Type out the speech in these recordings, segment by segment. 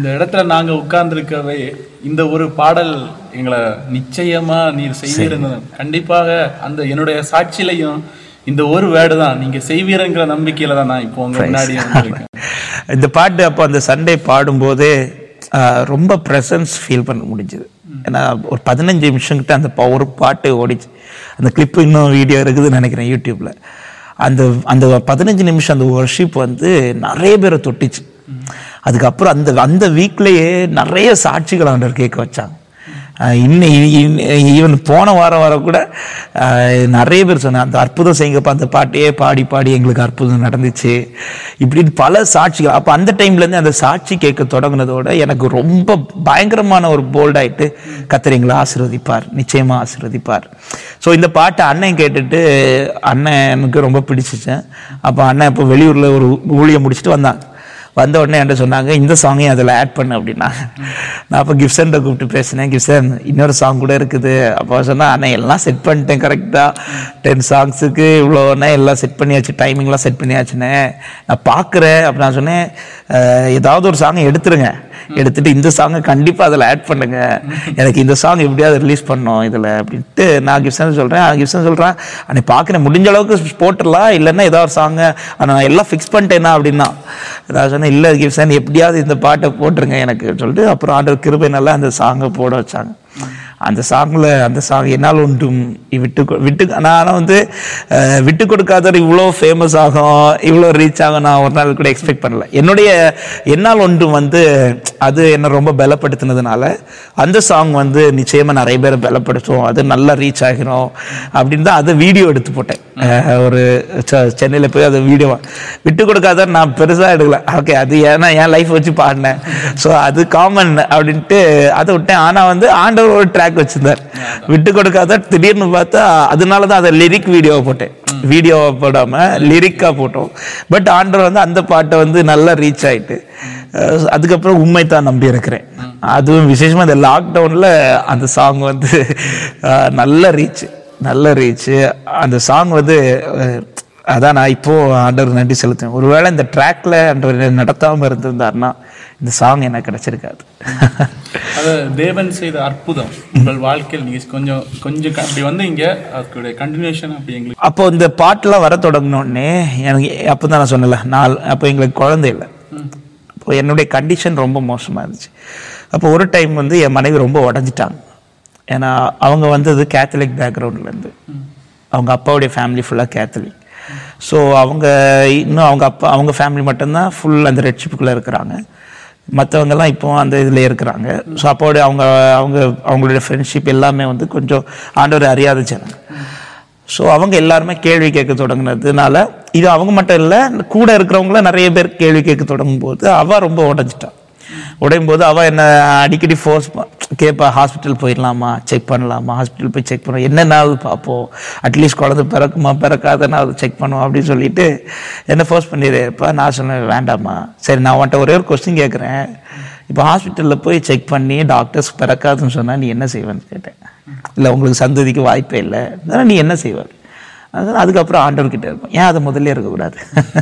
இந்த இடத்துல நாங்க உட்கார்ந்திருக்கவே இந்த ஒரு பாடல் எங்களை நிச்சயமா நீர் செய்வீருன்னு கண்டிப்பாக அந்த என்னுடைய சாட்சியிலையும் இந்த ஒரு வேர்டு தான் நீங்க செய்வீருங்கிற நம்பிக்கையில தான் நான் இப்போ உங்க முன்னாடி வந்திருக்கேன் இந்த பாட்டு அப்போ அந்த சண்டே பாடும்போதே ஆஹ், ரொம்ப ப்ரெசன்ஸ் ஃபீல் பண்ண முடிஞ்சுது ஏன்னா ஒரு பதினஞ்சு நிமிஷம் கிட்ட அந்த ப- ஒரு பாட்டு ஓடிச்சு அந்த கிளிப்பு இன்னும் வீடியோ இருக்குதுன்னு நினைக்கிறேன் யூடியூப்ல அந்த அந்த பதினஞ்சு நிமிஷம் அந்த ஒர்ஷிப் வந்து நிறைய பேரை தொட்டுச்சு அதுக்கப்புறம் அந்த அந்த வீக்லயே நிறைய சாட்சிகள் ஆண்டவர் கேட்க வச்சாங்க ஆஹ் இன்னும் ஈவன் போன வாரம் வர கூட ஆஹ் நிறைய பேர் சொன்னாங்க அந்த அற்புதம் செய்யுங்கப்பா அந்த பாட்டையே பாடி பாடி எங்களுக்கு அற்புதம் நடந்துச்சு இப்படின்னு பல சாட்சிகள் அப்போ அந்த டைம்லேருந்து அந்த சாட்சி கேட்க தொடங்குனதோட எனக்கு ரொம்ப பயங்கரமான ஒரு போல்டாயிட்டு கத்தர் எங்களை ஆசீர்வதிப்பார் நிச்சயமா ஆசீர்வதிப்பார் ஸோ இந்த பாட்டை அண்ணன் கேட்டுட்டு அண்ணனுக்கு ரொம்ப பிடிச்சிச்சேன் அப்போ அண்ணன் இப்போ வெளியூரில் ஒரு ஊழியம் முடிச்சுட்டு வந்தாங்க வந்த உடனே என்கிட்ட சொன்னாங்க இந்த சாங்கையும் அதில் ஆட் பண்ணு அப்படின்னாங்க நான் அப்போ கிப்சன்ட்ட கூப்பிட்டு பேசினேன் கிப்சன் இன்னொரு சாங் கூட இருக்குது அப்போ சொன்னா அண்ணா எல்லாம் செட் பண்ணிட்டேன் கரெக்டாக டென் சாங்ஸுக்கு இவ்வளோண்ணே எல்லாம் செட் பண்ணியாச்சு டைமிங்லாம் செட் பண்ணியாச்சுண்ணே நான் பார்க்குறேன் அப்படி நான் சொன்னேன் "அஹ், ஏதாவது ஒரு சாங்கை எடுத்துருங்க எடுத்துட்டு இந்த சாங்கை கண்டிப்பாக அதில் ஆட் பண்ணுங்க எனக்கு இந்த சாங் எப்படியாவது ரிலீஸ் பண்ணோம் இதில் அப்படின்ட்டு நான் கிப்சன் சொல்கிறேன் கிப்சன் சொல்கிறேன் அன்னைக்கு பார்க்குறேன் முடிஞ்ச அளவுக்கு போட்டுடலாம் இல்லைன்னா ஏதாவது ஒரு சாங்கை நான் எல்லாம் ஃபிக்ஸ் பண்ணிட்டேனா அப்படின்னா நான் சொன்னேன் இல்லை கிப்சன் எப்படியாவது இந்த பாட்டை போட்டுருங்க எனக்கு சொல்லிட்டு அப்புறம் ஆண்டவர் கிருபை நல்லா அந்த சாங்கை போட வச்சாங்க அந்த சாங்கில் அந்த சாங் என்னால் ஒன்றும் விட்டு கொ- விட்டு நான் ஆனா வந்து அஹ், விட்டு கொடுக்காதவர் இவ்வளோ ஃபேமஸ் ஆகும் இவ்வளோ ரீச் ஆகும் நான் ஒரு நாள் கூட எக்ஸ்பெக்ட் பண்ணல என்னுடைய என்னால் ஒன்றும் வந்து அது என்னை ரொம்ப பலப்படுத்தினதுனால அந்த சாங் வந்து நிச்சயமாக நிறைய பேரை பலப்படுத்தும் அது நல்லா ரீச் ஆகிரும் அப்படின்னு தான் அதை வீடியோ எடுத்து போட்டேன் அஹ், ஒரு சென்னையில் போய் அதை வீடியோ விட்டு கொடுக்காதவர் நான் பெருசாக எடுக்கல ஓகே அது ஏன்னா என் லைஃப் வச்சு பாடினேன் ஸோ அது காமன் அப்படின்ட்டு அதை விட்டேன் ஆனால் வந்து ஆண்டவர் ஒரு ட்ராக் வச்சிருந்தார் விட்டு கொடுக்காத திடீர்னு பார்த்தா அதனால தான் அதை லிரிக் வீடியோவை போட்டேன் வீடியோவை போடாம லிரிக்கா போட்டோம் பட் ஆண்டவர் வந்து அந்த பாட்டை வந்து நல்லா ரீச் ஆயிட்டு அஹ் அதுக்கப்புறம் உண்மை தான் நம்பி இருக்கிறேன் அதுவும் விசேஷமா இந்த லாக்டவுன்ல அந்த சாங் வந்து அஹ், நல்ல ரீச் நல்ல ரீச் அந்த சாங் வந்து அஹ், அதான் நான் இப்போ ஆண்டவர் நன்றி செலுத்துவேன் ஒருவேளை இந்த ட்ராக்ல ஆண்டவர் என்னை நடத்தாம இருந்திருந்தாருன்னா இந்த சாங் எனக்கு கிடைச்சிருக்காது அது தேவன் செய்த அற்புதம் உங்கள் வாழ்க்கையில் நீங்க கொஞ்சம் கொஞ்சம் க- அப்படி வந்து இங்க அதுக்குடைய கண்டினியூஷன் அப்படி எங்களுக்கு அப்போ இந்த பாட்டெல்லாம் வர தொடங்கினோடனே எனக்கு அப்போ தான் நான் சொன்னல நாள் அப்போ எங்களுக்கு குழந்தை இல்லை அப்போ என்னுடைய கண்டிஷன் ரொம்ப மோசமாக இருந்துச்சு அப்போ ஒரு டைம் வந்து என் மனைவி ரொம்ப உடஞ்சிட்டாங்க ஏன்னா அவங்க வந்தது கேத்தலிக் பேக்ரவுண்ட்லேருந்து அவங்க அப்பாவுடைய ஃபேமிலி ஃபுல்லாக கேத்தலிக் ஸோ அவங்க இன்னும் அவங்க அப்பா அவங்க ஃபேமிலி மட்டும்தான் ஃபுல் அந்த ரெட்ஷிப்புக்குள்ளே இருக்கிறாங்க மற்றவங்கெல்லாம் இப்போ அந்த இதில் இருக்கிறாங்க ஸோ அப்போடைய அவங்க அவங்க அவங்களுடைய ஃப்ரெண்ட்ஷிப் எல்லாமே வந்து கொஞ்சம் ஆண்டவர் அறியாத ஜனங்க ஸோ அவங்க எல்லாருமே கேள்வி கேட்க தொடங்குனதுனால இது அவங்க மட்டும் இல்லை கூட இருக்கிறவங்கள நிறைய பேர் கேள்வி கேட்க தொடங்கும் போது அவ ரொம்ப உடஞ்சிட்டான் உடையும் போது அவ என்ன அடிக்கடி ஃபோர்ஸ் கேட்பா ஹாஸ்பிட்டல் போயிடலாமா செக் பண்ணலாமா ஹாஸ்பிட்டல் போய் செக் பண்ணுவோம் என்னென்னாவது பார்ப்போம் அட்லீஸ்ட் குழந்தை பிறக்குமா பிறக்காதனாவது செக் பண்ணுவோம் அப்படின்னு சொல்லிட்டு என்ன ஃபோர்ஸ் பண்ணிடுப்பா நான் சொன்னேன் வேண்டாமா சரி நான் உன்ட்ட ஒரே ஒரு கொஸ்டின் கேட்குறேன் இப்போ ஹாஸ்பிட்டலில் போய் செக் பண்ணி டாக்டர்ஸ் பிறக்காதுன்னு சொன்னால் நீ என்ன செய்வேன்னு கேட்டேன் இல்லை உங்களுக்கு சந்ததிக்கு வாய்ப்பே இல்லை அதனால நீ என்ன செய்வார் அதனால அதுக்கப்புறம் ஆண்டவர்கிட்ட இருக்கும் ஏன் அதை முதல்ல இருக்கக்கூடாது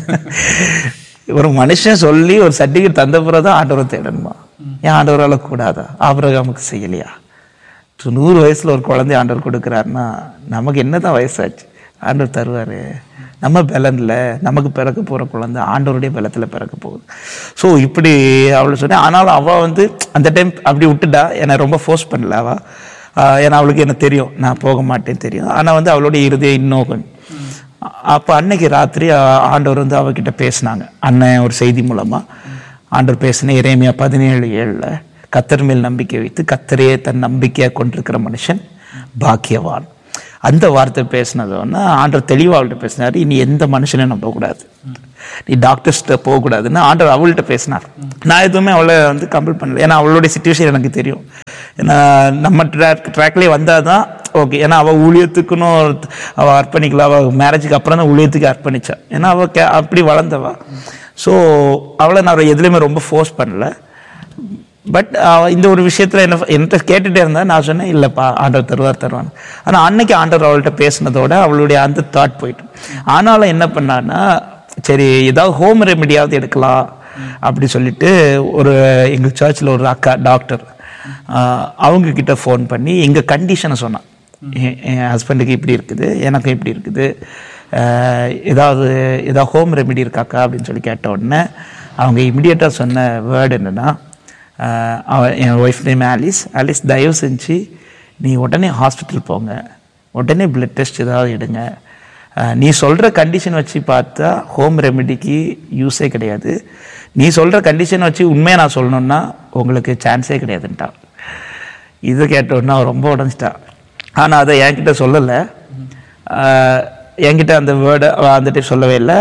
ஒரு மனுஷன் சொல்லி ஒரு சர்டிஃபிகேட் தந்த பிறகு தான் ஆண்டவரை தேடணுமா ஏன் ஆண்டவரால் கூடாதா ஆபிரகாமுக்கு செய்யலையா நூறு வயசுல ஒரு குழந்தை ஆண்டவர் கொடுக்குறாருன்னா நமக்கு என்னதான் வயசாச்சு ஆண்டவர் தருவாரு நம்ம பலன்ல நமக்கு பிறக்க போற குழந்தை ஆண்டவருடைய பலத்துல பிறக்க போகுது ஸோ இப்படி அவளை சொன்னேன் ஆனாலும் அவ வந்து அந்த டைம் அப்படி விட்டுட்டா என்னை ரொம்ப ஃபோர்ஸ் பண்ணல அவ ஆஹ் ஏன்னா அவளுக்கு என்ன தெரியும் நான் போக மாட்டேன்னு தெரியும் ஆனா வந்து அவளுடைய இருதயம் இன்னும் கொஞ்சம் அப்போ அன்னைக்கு ராத்திரி ஆ- ஆண்டவர் வந்து அவகிட்ட பேசினாங்க அண்ணன் ஒரு செய்தி மூலமா ஆண்டவர் பேசின இறைமையா பதினேழு ஏழுல கத்தர் மேல் நம்பிக்கை வைத்து கத்தரையே தன் நம்பிக்கையாக கொண்டிருக்கிற மனுஷன் பாக்கியவான் அந்த வார்த்தை பேசினதோன்னா ஆண்டவர் தெளிவாக அவள்கிட்ட பேசினார் இனி எந்த மனுஷனையும் நம்பக்கூடாது நீ டாக்டர்ஸ்கிட்ட போகக்கூடாதுன்னு ஆண்டவர் அவள்கிட்ட பேசினார் நான் எதுவுமே அவளை வந்து கம்பல் பண்ணல ஏன்னா அவளுடைய சுச்சுவேஷன் எனக்கு தெரியும் ஏன்னா நம்ம ட்ராக் ட்ராக்லேயே வந்தால் தான் ஓகே ஏன்னா அவள் ஊழியத்துக்குன்னு ஒரு- அவள் அர்ப்பணிக்கல அவள் மேரேஜுக்கு அப்புறம் தான் ஊழியத்துக்கு அர்ப்பணிச்சா ஏன்னா அவள் கே அப்படி வளர்ந்தவா ஸோ அவளை நான் எதுலேயுமே ரொம்ப ஃபோர்ஸ் பண்ணல பட் இந்த ஒரு விஷயத்துல என்ன என்கிட்ட கேட்டுட்டே இருந்தா நான் சொன்னேன் இல்லப்பா ஆண்டவர் தருவார் தருவான் ஆனா அன்னைக்கு ஆண்டவர் அவள்கிட்ட பேசினதோட அவளுடைய அந்த தாட் போயிட்டு ஆனாலும் என்ன பண்ணான்னா சரி ஏதாவது ஹோம் ரெமெடியாவது எடுக்கலாம் அப்படி சொல்லிட்டு ஒரு எங்கள் சர்ச்சில் ஒரு அக்கா டாக்டர் அவங்க கிட்ட ஃபோன் பண்ணி எங்கள் கண்டிஷனை சொன்னான் என் என் ஹஸ்பண்டுக்கு இப்படி இருக்குது எனக்கு இப்படி இருக்குது ஆஹ் ஏதாவது ஏதாவது ஹோம் ரெமெடி இருக்காக்கா அப்படின்னு சொல்லி கேட்ட உடனே அவங்க இமிடியேட்டாக சொன்ன வேர்டு என்னென்னா அவன் என் ஒய்ஃப் நேம் ஆலிஸ் ஆலிஸ் தயவு செஞ்சு நீ உடனே ஹாஸ்பிட்டல் போங்க உடனே பிளட் டெஸ்ட் ஏதாவது எடுங்க ஆஹ் நீ சொல்கிற கண்டிஷன் வச்சு பார்த்தா ஹோம் ரெமெடிக்கு யூஸே கிடையாது நீ சொல்கிற கண்டிஷன் வச்சு உண்மையை நான் சொல்லணுன்னா உங்களுக்கு சான்ஸே கிடையாதுன்ட்டான் இது கேட்ட உடனே அவன் ரொம்ப உடஞ்சிட்டா ஆனால் அதை என்கிட்ட சொல்லலை ஆஹ் என்கிட்ட அந்த வேர்டை அந்த டைம் சொல்லவே இல்லை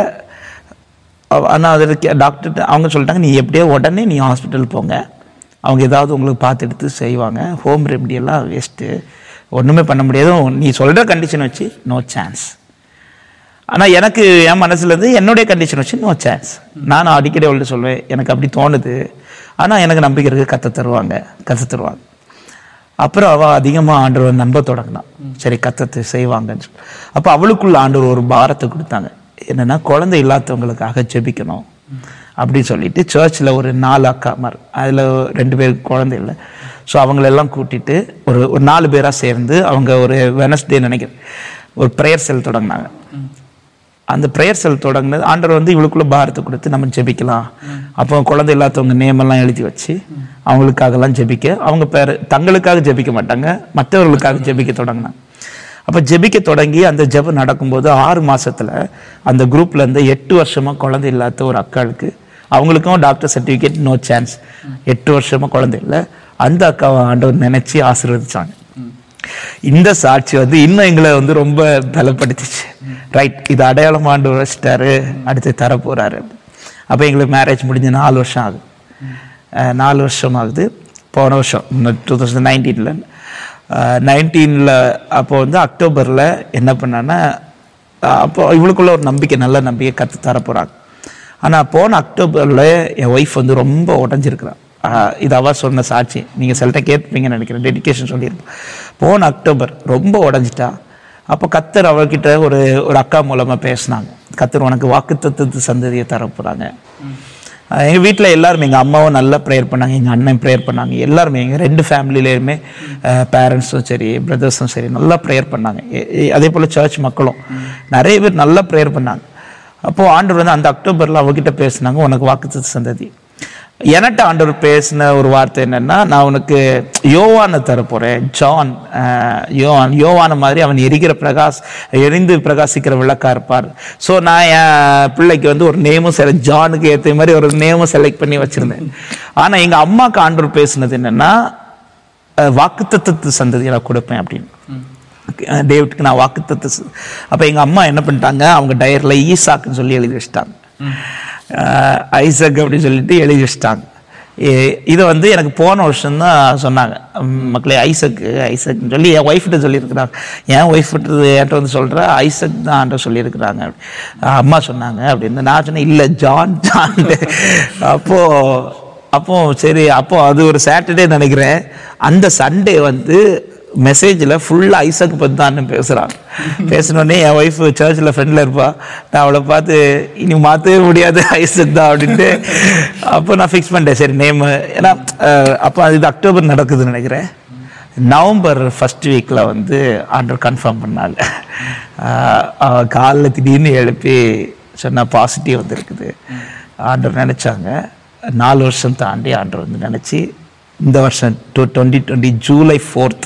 ஆனால் அதில் டாக்டர்கிட்ட அவங்க சொல்லிட்டாங்க நீ எப்படியோ உடனே நீ ஹாஸ்பிட்டல் போங்க அவங்க ஏதாவது உங்களுக்கு பார்த்து எடுத்து செய்வாங்க ஹோம் ரெமெடி எல்லாம் வேஸ்ட்டு ஒன்றுமே பண்ண முடியாது நீ சொல்கிற கண்டிஷன் வச்சு நோ சான்ஸ் ஆனால் எனக்கு என் மனசுலேருந்து என்னுடைய கண்டிஷன் வச்சு நோ சான்ஸ் நானும் அடிக்கடி அவள்கிட்ட சொல்லுவேன் எனக்கு அப்படி தோணுது ஆனால் எனக்கு நம்பிக்கை இருக்குது கற்று தருவாங்க கற்று தருவாங்க அப்புறம் அவள் அதிகமாக ஆண்டவர் நம்ப தொடங்கினான் சரி கத்தத்தை செய்வாங்கன்னு சொல்லி அப்போ அவளுக்குள்ள ஆண்டவர் ஒரு பாரத்தை கொடுத்தாங்க என்னன்னா குழந்தை இல்லாதவங்களுக்காக ஜெபிக்கணும் அப்படின்னு சொல்லிட்டு சர்ச்சில் ஒரு நாலு அக்காமார் அதில் ரெண்டு பேருக்கு குழந்தை இல்லை ஸோ அவங்களெல்லாம் கூட்டிட்டு ஒரு ஒரு நாலு பேராக சேர்ந்து அவங்க ஒரு வெனஸ்டே நினைக்கிறேன் ஒரு ப்ரேயர் செல் தொடங்கினாங்க அந்த ப்ரேயர் செல் தொடங்கினது ஆண்டவர் வந்து இவளுக்குள்ள பாரத்தை கொடுத்து நம்ம ஜெபிக்கலாம் அப்போ குழந்தை இல்லாதவங்க நேம் எல்லாம் எழுதி வச்சு அவங்களுக்காகலாம் ஜெபிக்க அவங்க பேர் தங்களுக்காக ஜெபிக்க மாட்டாங்க மற்றவர்களுக்காக ஜெபிக்க தொடங்கினாங்க அப்போ ஜெபிக்க தொடங்கி அந்த ஜெபம் நடக்கும்போது ஆறு மாசத்துல அந்த குரூப்ல இருந்து எட்டு வருஷமா குழந்தை இல்லாத ஒரு அக்காளுக்கு அவங்களுக்கும் டாக்டர் சர்டிஃபிகேட் நோ சான்ஸ் எட்டு வருஷமா குழந்தை இல்லை அந்த அக்காவை ஆண்டவர் நினைச்சு ஆசீர்வதிச்சாங்க இந்த சாட்சி வந்து இன்னும் எங்களை வந்து ரொம்ப பலப்படுத்திச்சு ரைட் இது அடையாளம் ஆண்டு வச்சிட்டாரு அடுத்து தர போறாரு அப்போ எங்களுக்கு மேரேஜ் முடிஞ்சு நாலு வருஷம் ஆகுது அஹ் நாலு வருஷம் ஆகுது போன வருஷம் டூ தௌசண்ட் நைன்டீனில் நைன்டீனில் அப்போ வந்து அக்டோபரில் என்ன பண்ணான்னா அப்போ இவளுக்குள்ள ஒரு நம்பிக்கை நல்ல நம்பிக்கை கற்று தர போகிறாங்க ஆனால் போன அக்டோபரில் என் ஒய்ஃப் வந்து ரொம்ப உடஞ்சிருக்கிறான் ஆஹ் இது அவ சொன்ன சாட்சி நீங்கள் சிலட்ட கேட்பீங்கன்னு நினைக்கிறேன் டெடிகேஷன் சொல்லியிருப்போம் போன அக்டோபர் ரொம்ப உடஞ்சிட்டா அப்போ கத்தர் அவர்கிட்ட ஒரு ஒரு அக்கா மூலமாக பேசினாங்க கத்தர் உனக்கு வாக்குத்தத்தத்து சந்ததியை தர போகிறாங்க எங்கள் வீட்டில் எல்லாருமே எங்கள் அம்மாவும் நல்லா ப்ரேயர் பண்ணாங்க எங்கள் அண்ணன் ப்ரேயர் பண்ணாங்க எல்லாருமே எங்கள் ரெண்டு ஃபேமிலியிலேயுமே பேரண்ட்ஸும் சரி பிரதர்ஸும் சரி நல்லா ப்ரேயர் பண்ணாங்க எ- எ- அதே போல் சர்ச் மக்களும் நிறைய பேர் நல்லா ப்ரேயர் பண்ணாங்க அப்போது ஆண்டவர் வந்து அந்த அக்டோபரில் அவகிட்ட பேசுனாங்க உனக்கு வாக்குத்தத்த சந்ததி என்கிட்ட ஆண்டவர் பேசின ஒரு வார்த்தை என்னன்னா நான் உனக்கு யோவானை தரப்போறேன் ஜான் அஹ், யோவான் யோவான மாதிரி அவன் எரிகிற பிரகாஷ் எரிந்து பிரகாசிக்கிற விளக்கா இருப்பார் ஸோ நான் என் பிள்ளைக்கு வந்து ஒரு நேமும் செல ஜானுக்கு ஏற்ற மாதிரி ஒரு நேமும் செலக்ட் பண்ணி வச்சிருந்தேன் ஆனா எங்க அம்மாக்கு ஆண்டவர் பேசினது என்னன்னா அஹ், வாக்குத்தத்தத்து சந்ததியை நான் கொடுப்பேன் அப்படின்னு அஹ், டேவிட்க்கு நான் வாக்குத்தத்து ச- அப்ப எங்க அம்மா என்ன பண்ணிட்டாங்க அவங்க டயர்ல ஈசாக்குன்னு சொல்லி எழுதி வச்சிட்டாங்க அஹ், ஐசக் அப்படின்னு சொல்லிட்டு எழுதி வச்சிட்டாங்க இ- இதை வந்து எனக்கு போன வருஷம் தான் சொன்னாங்க ம், மக்களே ஐசக் ஐசக்னு சொல்லி என் ஒய்ஃப்கிட்ட சொல்லியிருக்கிறாங்க என் ஒய்ஃப்கிட்ட என்கிட்ட வந்து சொல்கிற ஐசக் தான் ஆண்ட சொல்லியிருக்கிறாங்க அம்மா சொன்னாங்க அப்படின்னு நான் சொன்னேன் இல்லை ஜான் ஜான் அப்போது அப்போ சரி அப்போ அது ஒரு சாட்டர்டே நினைக்கிறேன் அந்த சண்டே வந்து மெசேஜில் ஃபுல்லாக ஐசக் பற்றி தான் பேசுகிறான் பேசினோடனே என் ஒய்ஃப் சர்ச்சில் ஃப்ரெண்டில் இருப்பா நான் அவளை பார்த்து இனி மாற்றவே முடியாது ஐசக் தான் அப்படின்ட்டு அப்போ நான் ஃபிக்ஸ் பண்ணிட்டேன் சரி நேம் ஏன்னா அஹ், அப்போ இது அக்டோபர் நடக்குதுன்னு நினைக்கிறேன் நவம்பர் ஃபர்ஸ்ட் வீக்கில் வந்து ஆண்டர் கன்ஃபார்ம் பண்ணாங்க அஹ், அவ காலைல திடீர்னு எழுப்பி சொன்ன பாசிட்டிவ் வந்துருக்குது ஆண்டவர் நினச்சாங்க நாலு வருஷம் தாண்டி ஆண்டவர் வந்து நினச்சி இந்த வருஷம் two twenty twenty July fourth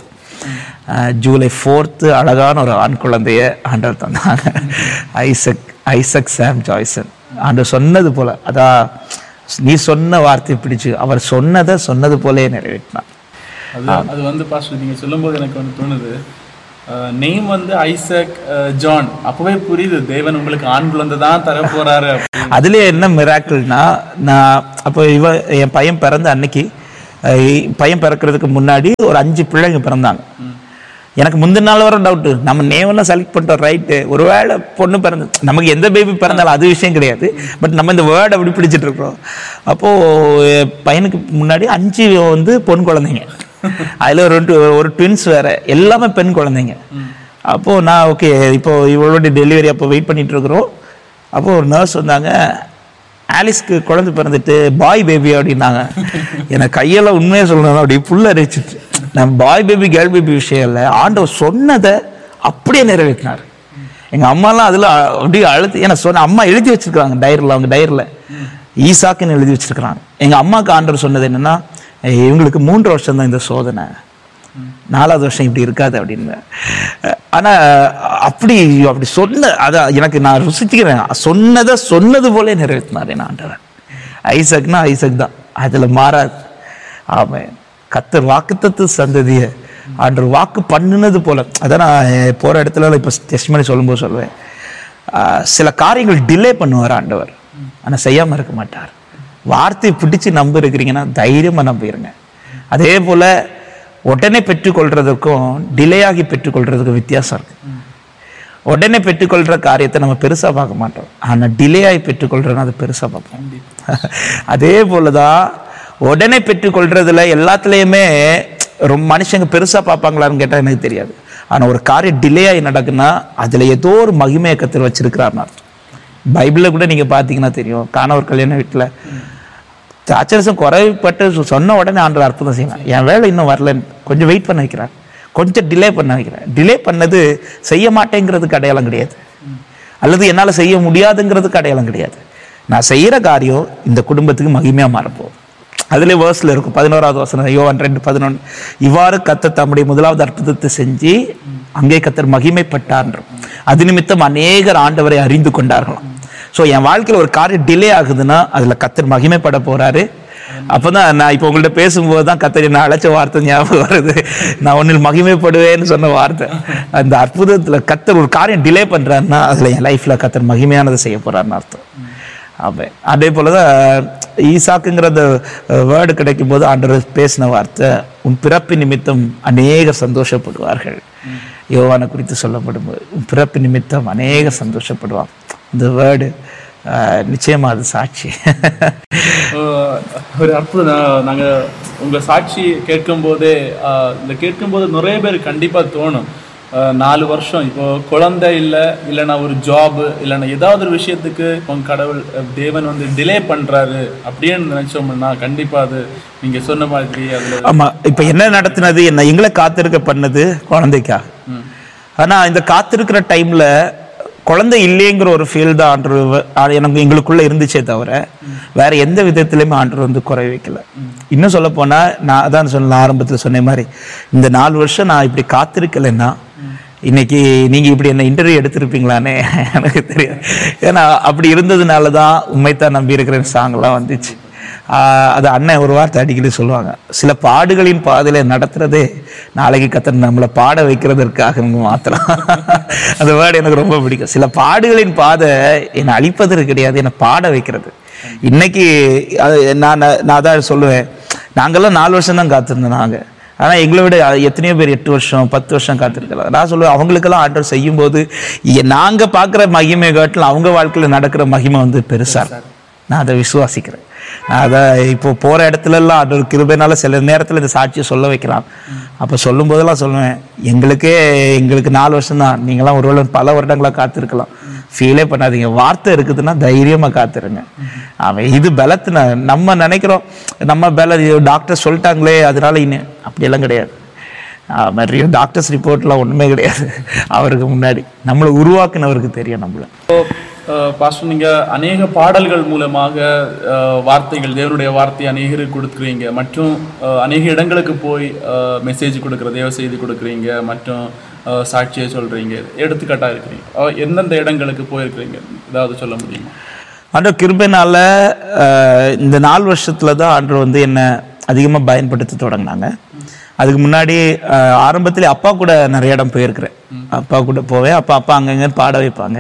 July fourth அழகான ஒரு ஆண் குழந்தைய ஆண்டவர் தந்தாங்க ஐசக் ஐசக் சாம் ஜாய்சன் ஆண்டவர் சொன்னது போல அதான் நீ சொன்ன வார்த்தை பிடிச்சு அவர் சொன்னதை சொன்னது போலே நிறைவேற்றினார் அது அது வந்து பாஸ்டர் நீங்க சொல்லும்போது எனக்கு வந்து தோணுது நேம் வந்து ஐசக் அஹ், ஜான் அப்பவே புரியுது தேவன் உங்களுக்கு ஆண் குழந்தை தான் தர போறாரு அப்படின்னு. அதுலயே என்ன மிராக்கிள்னா நான் அப்போ இவ என் பையன் பிறந்த அன்னைக்கு அஹ், இ- பையன் பிறக்கிறதுக்கு முன்னாடி ஒரு அஞ்சு பிள்ளைங்க பிறந்தாங்க எனக்கு முந்தின நாள் வர டவுட்டு நம்ம நேவெல்லாம் செலக்ட் பண்ணிட்டோம் ரைட்டு ஒருவேளை பொண்ணு பிறந்து நமக்கு எந்த பேபி பிறந்தாலும் அது விஷயம் கிடையாது பட் நம்ம இந்த வேர்டை அப்படி பிடிச்சிட்டு இருக்கிறோம் அப்போது என் பையனுக்கு முன்னாடி அஞ்சு வந்து பொன் குழந்தைங்க அதில் ஒரு two- ஒரு ட்வின்ஸ் வேற எல்லாமே பெண் குழந்தைங்க அப்போது நான் ஓகே இப்போ இவளோட டெலிவரி அப்போ வெயிட் பண்ணிட்டு இருக்கிறோம் அப்போ ஒரு நர்ஸ் வந்தாங்க ஆலிஸ்க்கு குழந்தை பிறந்துட்டு பாய் பேபி அப்படின்னாங்க எனக்கு கையெல்லாம் உண்மையாக சொல்லணும் அப்படி புல்ல அரைச்சிட்டு நான் பாய் பேபி கேர்ள் பேபி விஷயம் இல்லை ஆண்டவர் சொன்னதை அப்படியே நிறைவேற்றினார் எங்க அம்மாலாம் அதுல அ- அப்படியே அழுத்து ஏன்னா சொன்ன அம்மா எழுதி வச்சிருக்காங்க டைரியில் அவங்க டைரியில் ஈசாக்குன்னு எழுதி வச்சிருக்கிறாங்க எங்க அம்மாவுக்கு ஆண்டவர் சொன்னது என்னன்னா "ஏய், இவங்களுக்கு மூன்று வருஷம் தான் இந்த சோதனை நாலாவது வருஷம் இப்படி இருக்காது அப்படின்னு அஹ் ஆனா அப்படி அப்படி சொன்ன அதான் எனக்கு நான் ருசிச்சுக்கிறேன் சொன்னதை சொன்னது போல நிறைவேற்றினார் என் ஆண்டவர் ஐசக்னா ஐசக் தான் அதுல மாறாது ஆமாம் கத்தர் வாக்குத்தத்து சந்ததியை ஆண்டவர் வாக்கு பண்ணுனது போல அதான் நான் அஹ், போற இடத்துல இப்போ டெஸ்ட் பண்ணி சொல்லும்போது சொல்லுவேன் ஆஹ், சில காரியங்கள் டிலே பண்ணுவார் ஆண்டவர் ஆனா செய்யாம இருக்க மாட்டார் வார்த்தையை பிடிச்சு நம்ப இருக்கிறீங்கன்னா தைரியமா நம்பிடுங்க அதே போல உடனே பெற்றுக்கொள்றதுக்கும் டிலே ஆகி பெற்றுக்கொள்றதுக்கும் வித்தியாசம் இருக்கு உடனே பெற்றுக்கொள்ற காரியத்தை நம்ம பெருசா பார்க்க மாட்டோம் ஆனா டிலே ஆகி பெற்றுக்கொள்றோம் அதை பெருசா பார்ப்போம் அதே போலதான் உடனே பெற்றுக்கொள்றதுல எல்லாத்துலயுமே ரொம்ப மனுஷங்க பெருசா பார்ப்பாங்களான்னு கேட்டா எனக்கு தெரியாது ஆனா ஒரு காரியம் டிலே ஆகி நடக்குன்னா அதுல ஏதோ ஒரு மகிமையை கத்தர் வச்சிருக்கிறாருன்னு அர்த்தம் பைபிளில் கூட நீங்க பார்த்தீங்கன்னா தெரியும் காணவர் கல்யாண வீட்டுல அச்சரசம் குறைப்பட்டு சொ- சொன்ன உடனே ஆண்டவர் அற்புதம் செய்யலாம் என் வேலை இன்னும் வரலன்னு கொஞ்சம் வெயிட் பண்ண வைக்கிறார் கொஞ்சம் டிலே பண்ண வைக்கிறேன் டிலே பண்ணது செய்ய மாட்டேங்கிறதுக்கு அடையாளம் கிடையாது அல்லது என்னால் செய்ய முடியாதுங்கிறதுக்கு அடையாளம் கிடையாது நான் செய்யற காரியம் இந்த குடும்பத்துக்கு மகிமையா மாறப்போகுது அதுல வேர்ஸ்ல இருக்கும் பதினோராவது வசனம் யோவான் ரெண்டு பதினொன்று இவ்வாறு கத்த தம்முடைய முதலாவது அற்புதத்தை செஞ்சு அங்கே கத்தர் மகிமைப்பட்டார்ன்றோம் அது நிமித்தம் அநேகர் ஆண்டவரை அறிந்து கொண்டார்களாம் ஸோ என் வாழ்க்கையில் ஒரு காரியம் டிலே ஆகுதுன்னா அதுல கத்தர் மகிமைப்பட போறாரு அப்பதான் நான் இப்போ உங்கள்ட்ட பேசும்போது தான் கத்தர் என்ன அழைச்ச வார்த்தை ஞாபகம் வருது நான் ஒன்றில் மகிமைப்படுவேன்னு சொன்ன வார்த்தை அந்த அற்புதத்துல கத்தர் ஒரு காரியம் டிலே பண்றாருன்னா அதுல என் லைஃப்ல கத்தர் மகிமையானதை செய்ய போறாருன்னு அர்த்தம் ஆமே அதே போலதான் ஈசாக்குங்கிற அந்த வேர்டு கிடைக்கும் போது ஆண்டவர் பேசின வார்த்தை உன் பிறப்பு நிமித்தம் அநேக சந்தோஷப்படுவார்கள் யோவானை குறித்து சொல்லப்படும் போது உன் பிறப்பு நிமித்தம் அநேக சந்தோஷப்படுவான் இந்த வேர்டு நிச்சயமா அது சாட்சி ஆஹ் ஒரு அற்புதம் நான் நாங்க உங்க சாட்சி கேட்கும் போதே ஆஹ் இந்த கேட்கும்போது நிறைய பேர் கண்டிப்பா தோணும் ஆஹ் நாலு வருஷம் இப்போ குழந்தை இல்லை இல்லைன்னா ஒரு ஜாப் இல்லைன்னா ஏதாவது ஒரு விஷயத்துக்கு உங்க கடவுள் அஹ் தேவன் வந்து டிலே பண்றாரு அப்படின்னு நினைச்சோம்னா கண்டிப்பா அது நீங்க சொன்ன மாதிரி அதுல ஆமா இப்ப என்ன நடத்தினது என்ன எங்களை காத்திருக்க பண்ணது குழந்தைக்காக ஆனா இந்த காத்திருக்கிற டைம்ல குழந்தை இல்லைங்கிற ஒரு ஃபீல் தான் ஆண்டு எனக்கு எங்களுக்குள்ள இருந்துச்சே தவிர வேற எந்த விதத்திலையுமே ஆண்டு வந்து குறை வைக்கல இன்னும் சொல்ல போனா நான் அதான் சொன்ன ஆரம்பத்துல சொன்ன மாதிரி இந்த நாலு வருஷம் நான் இப்படி காத்திருக்கலைன்னா இன்னைக்கு நீங்க இப்படி என்ன இன்டர்வியூ எடுத்திருப்பீங்களானே எனக்கு தெரியாது ஏன்னா அப்படி இருந்ததுனால தான் உண்மைத்தான் நம்பி இருக்கிறேன் சாங்லாம் வந்துச்சு ஆஹ் அது அண்ணன் ஒரு வார்த்தை அடிக்கடி சொல்லுவாங்க சில பாடுகளின் பாதையில நடத்துறதே நாளைக்கு கத்தர் நம்மளை பாட வைக்கிறதற்காக மாத்திரம் அந்த வேர்டு எனக்கு ரொம்ப பிடிக்கும் சில பாடுகளின் பாதை என்னை அழிப்பதற்கு கிடையாது என்னை பாட வைக்கிறது இன்னைக்கு அது நான் நான் அதான் சொல்லுவேன் நாங்கெல்லாம் நாலு வருஷம் தான் காத்திருந்தோம் நாங்க ஆனா எங்களை விட எத்தனையோ பேர் எட்டு வருஷம் பத்து வருஷம் காத்திருக்கலாம் நான் சொல்லுவேன் அவங்களுக்கெல்லாம் ஆர்டர் செய்யும் போது இ- நாங்க பார்க்குற மகிமை காட்டிலும் அவங்க வாழ்க்கையில நடக்கிற மகிமை வந்து பெருசா இருக்கும். நான் அதை விசுவாசிக்கிறேன் நான் அதை இப்போ போற இடத்துல எல்லாம் ஆண்டவர் கிருபைனால சில நேரத்துல இந்த சாட்சியை சொல்ல வைக்கிறான் அப்ப சொல்லும் போதெல்லாம் சொல்லுவேன் எங்களுக்கே எங்களுக்கு நாலு வருஷம் தான் நீங்களாம் ஒருவேளை பல வருடங்களா காத்திருக்கலாம் ஃபீலே பண்ணாதீங்க வார்த்தை இருக்குதுன்னா தைரியமா காத்துருங்க அவன் இது பலத்தின நம்ம நினைக்கிறோம் நம்ம பல டாக்டர் சொல்லிட்டாங்களே அதனால இன்னும் அப்படியெல்லாம் கிடையாது நிறைய டாக்டர்ஸ் ரிப்போர்ட்லாம் ஒண்ணுமே கிடையாது அவருக்கு முன்னாடி நம்மளை உருவாக்குனவருக்கு தெரியும் நம்மள பாஸ்டர் நீங்க அநேக பாடல்கள் மூலமாக அஹ், வார்த்தைகள் தேவனுடைய வார்த்தை அநேகருக்கு கொடுக்குறீங்க மற்றும் அஹ், அநேக இடங்களுக்கு போய் மெசேஜ் கொடுக்குற தேவ செய்தி கொடுக்குறீங்க மற்றும் அஹ், சாட்சியை சொல்றீங்க எடுத்துக்காட்டா இருக்கிறீங்க அஹ், எந்தெந்த இடங்களுக்கு போயிருக்கிறீங்க ஏதாவது சொல்ல முடியுமா ஆண்டவர் கிருபைனால அஹ், இந்த நாலு வருஷத்துல தான் ஆண்டவர் வந்து என்ன அதிகமா பயன்படுத்த தொடங்கினாங்க அதுக்கு முன்னாடி அஹ், ஆரம்பத்திலே அப்பா கூட நிறைய இடம் போயிருக்கிறேன் அப்பா கூட போவேன் அப்பா அப்பா அங்கங்க பாட வைப்பாங்க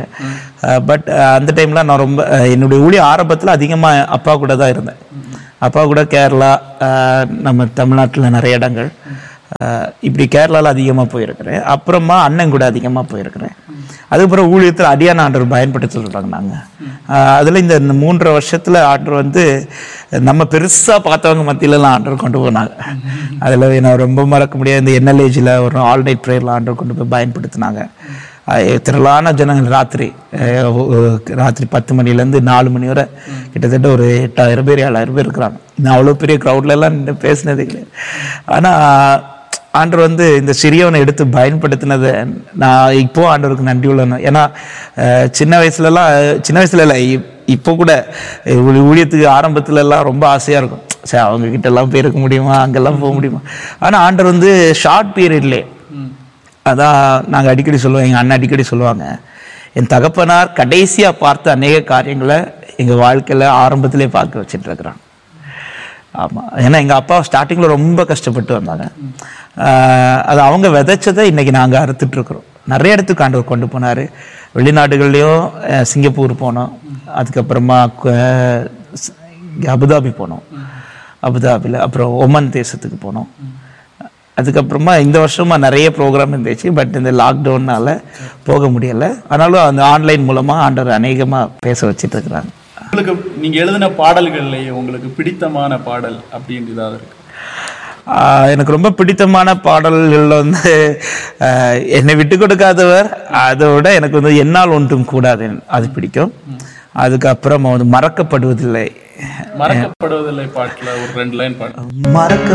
பட் அந்த டைம்ல நான் ரொம்ப அஹ், என்னுடைய ஊழிய ஆரம்பத்துல அதிகமா அப்பா கூட தான் இருந்தேன் அப்பா கூட கேரளா அஹ், நம்ம தமிழ்நாட்டுல நிறைய இடங்கள் அஹ், இப்படி கேரளால அதிகமா போயிருக்கிறேன் அப்புறமா அண்ணன் கூட அதிகமா போயிருக்கிறேன் அதுக்கப்புறம் ஊழியத்தில் அடியான ஆண்டவர் பயன்படுத்த சொல்றாங்க நாங்க ஆஹ் அதுல இந்த இந்த மூன்றரை வருஷத்துல ஆண்டவர் வந்து நம்ம பெருசா பார்த்தவங்க மத்தியிலலாம் ஆண்டவர் கொண்டு போனாங்க அதுல நான் ரொம்ப மறக்க முடியாது இந்த என்எல்ஏஜில் ஒரு ஆல் நைட் ப்ரேயர்ல ஆண்டவர் கொண்டு போய் பயன்படுத்தினாங்க அஹ், திரளான ஜனங்கள் ராத்திரி அஹ், ஒ- ராத்திரி பத்து மணிலேருந்து நாலு மணி வரை கிட்டத்தட்ட ஒரு எட்டாயிரம் பேர் ஏழாயிரம் பேர் இருக்கிறாங்க நான் அவ்வளோ பெரிய க்ரௌட்ல எல்லாம் நின்று பேசினதே கிடையாது ஆனால் ஆண்டவர் வந்து இந்த சிறியவனை எடுத்து பயன்படுத்தினதை நான் இப்போ ஆண்டவருக்கு நன்றி உள்ளேன் ஏன்னா அஹ், சின்ன வயசுலலாம் சின்ன வயசுல இல்லை இப்- இப்போ கூட ஊ- ஊழியத்துக்கு ஆரம்பத்துல எல்லாம் ரொம்ப ஆசையா இருக்கும் சரி அவங்க கிட்ட எல்லாம் போயிருக்க முடியுமா அங்கெல்லாம் போக முடியுமா ஆனா ஆண்டவர் வந்து ஷார்ட் பீரியட்லேயே அதான் நாங்க அடிக்கடி சொல்லுவோம் எங்க அண்ணன் அடிக்கடி சொல்லுவாங்க என் தகப்பனார் கடைசியா பார்த்த அநேக காரியங்களை எங்க வாழ்க்கையில ஆரம்பத்திலே பார்க்க வச்சுட்டு இருக்கிறான் ஆமா ஏன்னா எங்க அப்பா ஸ்டார்டிங்ல ரொம்ப கஷ்டப்பட்டு வந்தாங்க ஆஹ் அது அவங்க விதைச்சதை இன்னைக்கு நாங்க அறுத்துட்டு இருக்கிறோம் நிறைய இடத்துக்கு ஆண்டவர் கொண்டு போனாரு வெளிநாடுகள்லயும் அஹ், சிங்கப்பூர் போனோம் அதுக்கப்புறமா கு- ஸ்- இங்க அபுதாபி போனோம் அபுதாபியில் அப்புறம் ஒமன் தேசத்துக்கு போனோம் அதுக்கப்புறமா இந்த வருஷமா நிறைய ப்ரோக்ராம் இருந்துச்சு பட் இந்த லாக்டவுன்னால போக முடியல ஆனாலும் அந்த ஆன்லைன் மூலமா ஆண்டவர் அநேகமா பேச வச்சிட்டு இருக்கிறாங்க உங்களுக்கு நீங்க எழுதின பாடல்கள்லயே உங்களுக்கு பிடித்தமான பாடல் அப்படின்னு ஏதாவது இருக்கு ஆஹ் எனக்கு ரொம்ப பிடித்தமான பாடல்கள் வந்து ஆஹ் என்னை விட்டு கொடுக்காதவர் அதை விட எனக்கு வந்து என்னால் ஒன்றும் கூடாது அது பிடிக்கும் அதுக்கப்புறம் வந்து மறக்கப்படுவதில்லை மறக்கப்படுவதில்லை பாட்டுல ஒரு ரெண்டு லைன் பாடு மறக்க